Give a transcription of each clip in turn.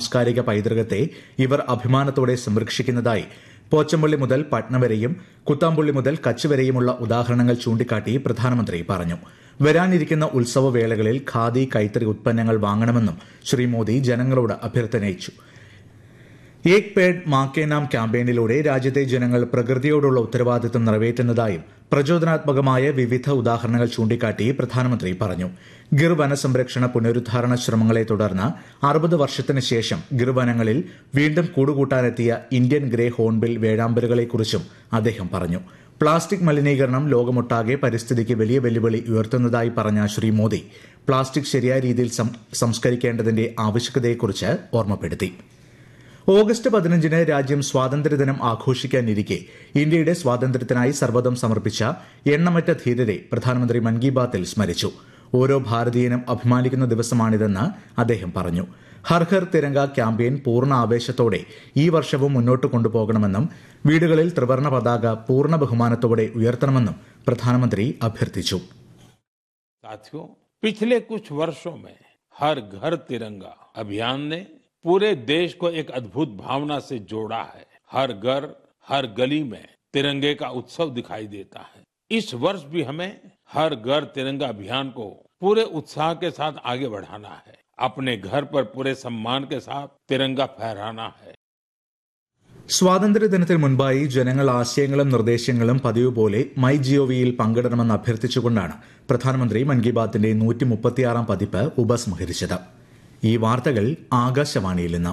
സാംസ്കാരിക പൈതൃകത്തെ ഇവർ അഭിമാനത്തോടെ സംരക്ഷിക്കുന്നതായി പോച്ചമ്പള്ളി മുതൽ പട്ന വരെയും കുത്താമ്പുള്ളി മുതൽ കച്ച് വരെയുമുള്ള ഉദാഹരണങ്ങൾ ചൂണ്ടിക്കാട്ടി പ്രധാനമന്ത്രി പറഞ്ഞു വരാനിരിക്കുന്ന ഉത്സവവേളകളിൽ ഖാദി കൈത്തറി ഉത്പന്നങ്ങൾ വാങ്ങണമെന്നും ശ്രീ മോദി ജനങ്ങളോട് അഭ്യർത്ഥനയിച്ചു ഏക് പേഡ് മാക്കേ നാം ക്യാമ്പയിനിലൂടെ രാജ്യത്തെ ജനങ്ങൾ പ്രകൃതിയോടുള്ള ഉത്തരവാദിത്തം നിറവേറ്റുന്നതായും പ്രചോദനാത്മകമായ വിവിധ ഉദാഹരണങ്ങൾ ചൂണ്ടിക്കാട്ടി പ്രധാനമന്ത്രി പറഞ്ഞു ഗിർ വനസംരക്ഷണ പുനരുദ്ധാരണ ശ്രമങ്ങളെ തുടർന്ന് അറുപത് വർഷത്തിന് ശേഷം ഗിർ വനങ്ങളിൽ വീണ്ടും കൂടുകൂട്ടാനെത്തിയ ഇന്ത്യൻ ഗ്രേ ഹോൺബിൽ വേഴാമ്പലുകളെക്കുറിച്ചും അദ്ദേഹം പറഞ്ഞു പ്ലാസ്റ്റിക് മലിനീകരണം ലോകമൊട്ടാകെ പരിസ്ഥിതിക്ക് വലിയ വെല്ലുവിളി ഉയർത്തുന്നതായി പറഞ്ഞ ശ്രീ മോദി പ്ലാസ്റ്റിക് ശരിയായ രീതിയിൽ സംസ്കരിക്കേണ്ടതിന്റെ ആവശ്യകതയെക്കുറിച്ച് ഓർമ്മപ്പെടുത്തി ഓഗസ്റ്റ് പതിനഞ്ചിന് രാജ്യം സ്വാതന്ത്ര്യദിനം ആഘോഷിക്കാനിരിക്കെ ഇന്ത്യയുടെ സ്വാതന്ത്ര്യത്തിനായി സർവ്വതം സമർപ്പിച്ച എണ്ണമറ്റ ധീരരെ പ്രധാനമന്ത്രി മൻ കി ബാത്തിൽ സ്മരിച്ചു ഓരോ ഭാരതീയനും അഭിമാനിക്കുന്ന ദിവസമാണിതെന്ന് അദ്ദേഹം പറഞ്ഞു ഹർ ഹർ തിരങ്ക ക്യാമ്പയിൻ പൂർണ്ണ ആവേശത്തോടെ ഈ വർഷവും മുന്നോട്ട് കൊണ്ടുപോകണമെന്നും വീടുകളിൽ ത്രിവർണ പതാക പൂർണ്ണ ബഹുമാനത്തോടെ ഉയർത്തണമെന്നും പ്രധാനമന്ത്രി അഭ്യർത്ഥിച്ചു साथियों पिछले कुछ वर्षों में हर घर तिरंगा अभियान ने पूरे देश को एक अद्भुत भावना से जोड़ा है हर घर हर गली में तिरंगे का उत्सव दिखाई देता है इस वर्ष भी हमें हर घर तिरंगा अभियान को पूरे उत्साह के साथ आगे बढ़ाना है अपने घर पर पूरे सम्मान के साथ तिरंगा फहराना है സ്വാതന്ത്ര്യദിനത്തിന് മുൻപായി ജനങ്ങൾ ആശയങ്ങളും നിർദ്ദേശങ്ങളും പതിവ് പോലെ മൈ ജിഒവിയിൽ പങ്കിടണമെന്ന് അഭ്യർത്ഥിച്ചുകൊണ്ടാണ് പ്രധാനമന്ത്രി മൻ കി ബാത്തിന്റെ നൂറ്റി മുപ്പത്തിയാറാം പതിപ്പ് ഉപസംഹരിച്ചത് ഈ വാർത്തകൾ ആകാശവാണിയിൽ നിന്ന്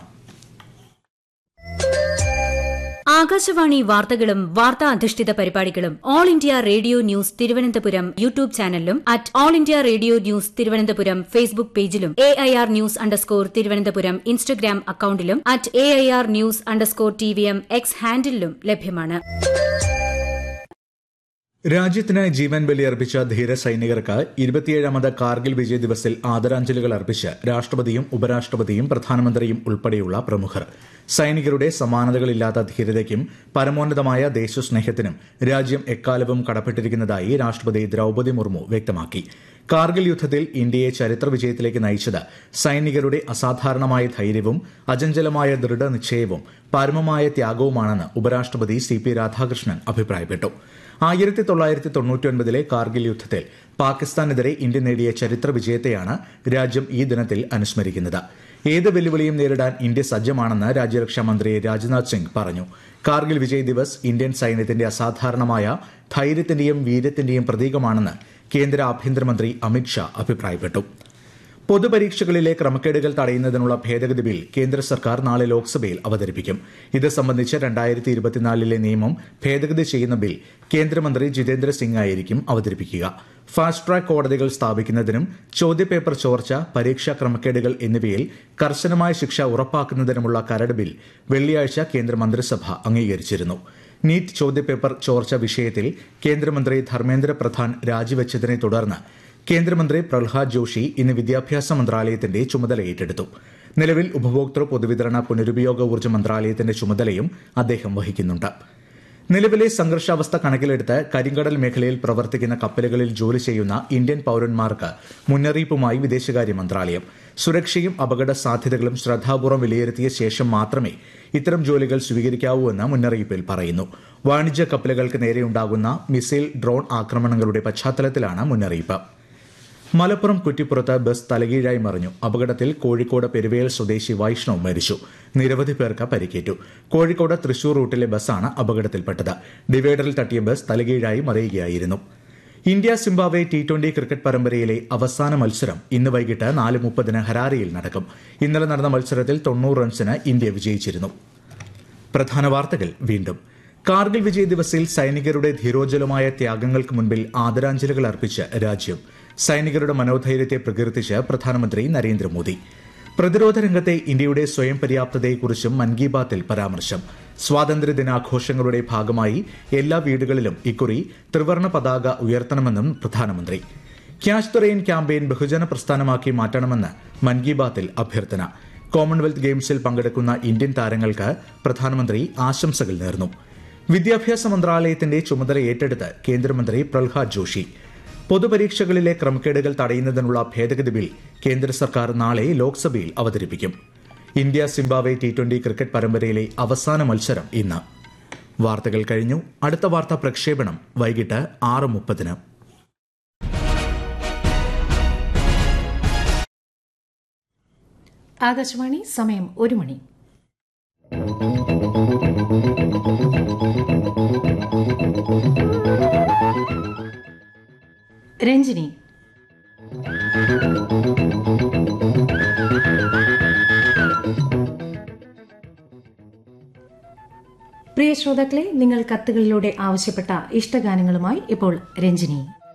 ആകാശവാണി വാർത്തകളും വാർത്താ അധിഷ്ഠിത പരിപാടികളും All India Radio News Thiruvananthapuram YouTube ചാനലിലും at All India Radio News Thiruvananthapuram Facebook പേജിലും A I R news underscore Thiruvananthapuram Instagram അക്കൌണ്ടിലും at A I R news underscore T V M X ഹാൻഡിലും ലഭ്യമാണ് രാജ്യത്തിന് ജീവൻ ബലിയർപ്പിച്ച ധീര സൈനികർക്ക് ഇരുപത്തിയേഴാമത് കാർഗിൽ വിജയ് ദിവസിൽ ആദരാഞ്ജലികൾ അർപ്പിച്ച് രാഷ്ട്രപതിയും ഉപരാഷ്ട്രപതിയും പ്രധാനമന്ത്രിയും ഉൾപ്പെടെയുള്ള പ്രമുഖർ സൈനികരുടെ സമാനതകളില്ലാത്ത ധീരതയ്ക്കും പരമോന്നതമായ ദേശസ്നേഹത്തിനും രാജ്യം എക്കാലവും കടപ്പെട്ടിരിക്കുന്നതായി രാഷ്ട്രപതി ദ്രൌപദി മുർമു വ്യക്തമാക്കി കാർഗിൽ യുദ്ധത്തിൽ ഇന്ത്യയെ ചരിത്ര വിജയത്തിലേക്ക് നയിച്ചത് സൈനികരുടെ അസാധാരണമായ ധൈര്യവും അചഞ്ചലമായ ദൃഢനിശ്ചയവും പരമമായ ത്യാഗവുമാണെന്ന് ഉപരാഷ്ട്രപതി സി പി രാധാകൃഷ്ണൻ അഭിപ്രായപ്പെട്ടു ആയിരത്തി തൊള്ളായിരത്തി തൊണ്ണൂറ്റിയൊൻപതിലെ കാർഗിൽ യുദ്ധത്തിൽ പാകിസ്ഥാനെതിരെ ഇന്ത്യ നേടിയ ചരിത്ര വിജയത്തെയാണ് രാജ്യം ഈ ദിനത്തിൽ അനുസ്മരിക്കുന്നത് ഏത് വെല്ലുവിളിയും നേരിടാൻ ഇന്ത്യ സജ്ജമാണെന്ന് രാജ്യരക്ഷാ മന്ത്രി രാജ്നാഥ് സിംഗ് പറഞ്ഞു കാർഗിൽ വിജയ് ദിവസ് ഇന്ത്യൻ സൈന്യത്തിന്റെ അസാധാരണമായ ധൈര്യത്തിന്റെയും വീര്യത്തിന്റെയും പ്രതീകമാണെന്ന് കേന്ദ്ര ആഭ്യന്തരമന്ത്രി അമിത്ഷാ അഭിപ്രായപ്പെട്ടു പൊതുപരീക്ഷകളിലെ ക്രമക്കേടുകൾ തടയുന്നതിനുള്ള ഭേദഗതി ബിൽ കേന്ദ്ര സർക്കാർ നാളെ ലോക്സഭയിൽ അവതരിപ്പിക്കും ഇത് സംബന്ധിച്ച് രണ്ടായിരത്തി ഇരുപത്തിനാലിലെ നിയമം ഭേദഗതി ചെയ്യുന്ന ബിൽ കേന്ദ്രമന്ത്രി ജിതേന്ദ്ര സിംഗ് ആയിരിക്കും അവതരിപ്പിക്കുക ഫാസ്റ്റ് ട്രാക്ക് കോടതികൾ സ്ഥാപിക്കുന്നതിനും ചോദ്യപേപ്പർ ചോർച്ച പരീക്ഷാ ക്രമക്കേടുകൾ എന്നിവയിൽ കർശനമായ ശിക്ഷ ഉറപ്പാക്കുന്നതിനുമുള്ള കരട് ബിൽ വെള്ളിയാഴ്ച കേന്ദ്രമന്ത്രിസഭ അംഗീകരിച്ചിരുന്നു നീറ്റ് ചോദ്യപേപ്പർ ചോർച്ച വിഷയത്തിൽ കേന്ദ്രമന്ത്രി ധർമ്മേന്ദ്ര പ്രധാൻ രാജിവെച്ചതിനെ തുടർന്ന് കേന്ദ്രമന്ത്രി പ്രഹ്ലാദ് ജോഷി ഇന്ന് വിദ്യാഭ്യാസ മന്ത്രാലയത്തിന്റെ ചുമതല ഏറ്റെടുത്തു നിലവിൽ ഉപഭോക്തൃ പൊതുവിതരണ പുനരുപയോഗ ഊർജ്ജ മന്ത്രാലയത്തിന്റെ ചുമതലയും അദ്ദേഹം വഹിക്കുന്നുണ്ട് നിലവിലെ സംഘർഷാവസ്ഥ കണക്കിലെടുത്ത് കരിങ്കടൽ മേഖലയിൽ പ്രവർത്തിക്കുന്ന കപ്പലുകളിൽ ജോലി ചെയ്യുന്ന ഇന്ത്യൻ പൌരന്മാർക്ക് മുന്നറിയിപ്പുമായി വിദേശകാര്യ മന്ത്രാലയം സുരക്ഷയും അപകട സാധ്യതകളും ശ്രദ്ധാപൂർവ്വം വിലയിരുത്തിയ ശേഷം മാത്രമേ ഇത്തരം ജോലികൾ സ്വീകരിക്കാവൂ എന്ന് മുന്നറിയിപ്പിൽ പറയുന്നു വാണിജ്യ കപ്പലുകൾക്ക് നേരെയുണ്ടാകുന്ന മിസൈൽ ഡ്രോൺ ആക്രമണങ്ങളുടെ പശ്ചാത്തലത്തിലാണ് മുന്നറിയിപ്പ് മലപ്പുറം കുറ്റിപ്പുറത്ത് ബസ് തലകീഴായി മറിഞ്ഞു അപകടത്തിൽ കോഴിക്കോട് പെരുവേൽ സ്വദേശി വൈഷ്ണവ് മരിച്ചു നിരവധി പേർക്ക് പരിക്കേറ്റു കോഴിക്കോട് തൃശൂർ റൂട്ടിലെ ബസ്സാണ് അപകടത്തിൽപ്പെട്ടത് ഡിവൈഡറിൽ തട്ടിയ ബസ് തലകീഴായി മറിയുകയായിരുന്നു India Zimbabwe T twenty cricket പരമ്പരയിലെ അവസാന മത്സരം ഇന്ന് വൈകിട്ട് നാല് മുപ്പതിന് ഹരാരയിൽ നടക്കും ഇന്നലെ നടന്ന മത്സരത്തിൽ തൊണ്ണൂറ് റൺസിന് ഇന്ത്യ വിജയിച്ചിരുന്നു പ്രധാന വാർത്തകൾ വീണ്ടും കാർഗിൽ വിജയ് ദിവസിൽ സൈനികരുടെ ധീരോജ്വലമായ ത്യാഗങ്ങൾക്ക് മുൻപിൽ ആദരാഞ്ജലികൾ അർപ്പിച്ച് രാജ്യം സൈനികരുടെ മനോധൈര്യത്തെ പ്രകീർത്തിച്ച് പ്രധാനമന്ത്രി നരേന്ദ്രമോദി പ്രതിരോധ രംഗത്തെ ഇന്ത്യയുടെ സ്വയം പര്യാപ്തതയെക്കുറിച്ചും മൻ കി ബാത്തിൽ പരാമർശം സ്വാതന്ത്ര്യ ദിനാഘോഷങ്ങളുടെ ഭാഗമായി എല്ലാ വീടുകളിലും ഇക്കുറി ത്രിവർണ പതാക ഉയർത്തണമെന്നും പ്രധാനമന്ത്രി ക്യാഷ് ദ റെയിൻ ക്യാമ്പയിൻ ബഹുജന പ്രസ്ഥാനമാക്കി മാറ്റണമെന്ന് മൻ കി ബാത്തിൽ അഭ്യർത്ഥന കോമൺവെൽത്ത് ഗെയിംസിൽ പങ്കെടുക്കുന്ന ഇന്ത്യൻ താരങ്ങൾക്ക് പ്രധാനമന്ത്രി ആശംസകൾ നേർന്നു വിദ്യാഭ്യാസ മന്ത്രാലയത്തിന്റെ ചുമതല ഏറ്റെടുത്ത് കേന്ദ്രമന്ത്രി പ്രഹ്ലാദ് ജോഷി പൊതുപരീക്ഷകളിലെ ക്രമക്കേടുകൾ തടയുന്നതിനുള്ള ഭേദഗതി ബിൽ കേന്ദ്ര സർക്കാർ നാളെ ലോക്സഭയിൽ അവതരിപ്പിക്കും India Zimbabwe T twenty cricket പരമ്പരയിലെ അവസാന മത്സരം ഇന്ന് വാർത്തകൾ കഴിഞ്ഞു അടുത്ത വാർത്താ പ്രക്ഷേപണം വൈകിട്ട് ആറ് മുപ്പതിന് ആകാശവാണി സമയം ഒരു മണി രഞ്ജിനി പ്രിയ ശ്രോതാക്കളെ നിങ്ങൾ കത്തുകളിലൂടെ ആവശ്യപ്പെട്ട ഇഷ്ടഗാനങ്ങളുമായി ഇപ്പോൾ രഞ്ജിനി